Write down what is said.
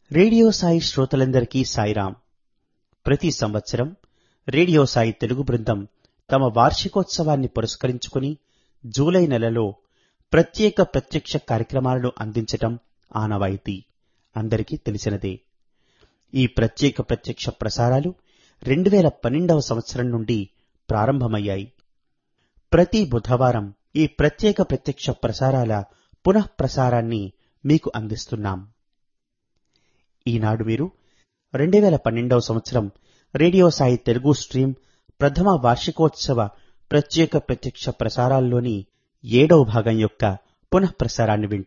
radio Sai శ్రోతలందరికీ సాయిరాం ప్రతి సంవత్సరం రేడియో సాయి తెలుగు బృందం తమ వార్షికోత్సవాన్ని పురస్కరించుకుని జూలై నెలలో ప్రత్యేక ప్రత్యక్ష కార్యక్రమాలను అందించటం ఆనవాయితీ అందరికీ తెలిసినదే ఈ ప్రత్యేక ప్రత్యక్ష ప్రసారాలు రెండు వేల పన్నెండవ సంవత్సరం నుండి ప్రారంభమయ్యాయి ప్రతి బుధవారం ఈ ప్రత్యేక ప్రత్యక్ష ప్రసారాల పునః ప్రసారాన్ని మీకు అందిస్తున్నాం ఈనాడు మీరు రెండు వేల పన్నెండవ సంవత్సరం రేడియో సాయి తెలుగు స్ట్రీమ్ ప్రథమ వార్షికోత్సవ ప్రత్యేక ప్రత్యక్ష ప్రసారాల్లోని ఏడవ భాగం యొక్క పునః ప్రసారాన్ని వింటారు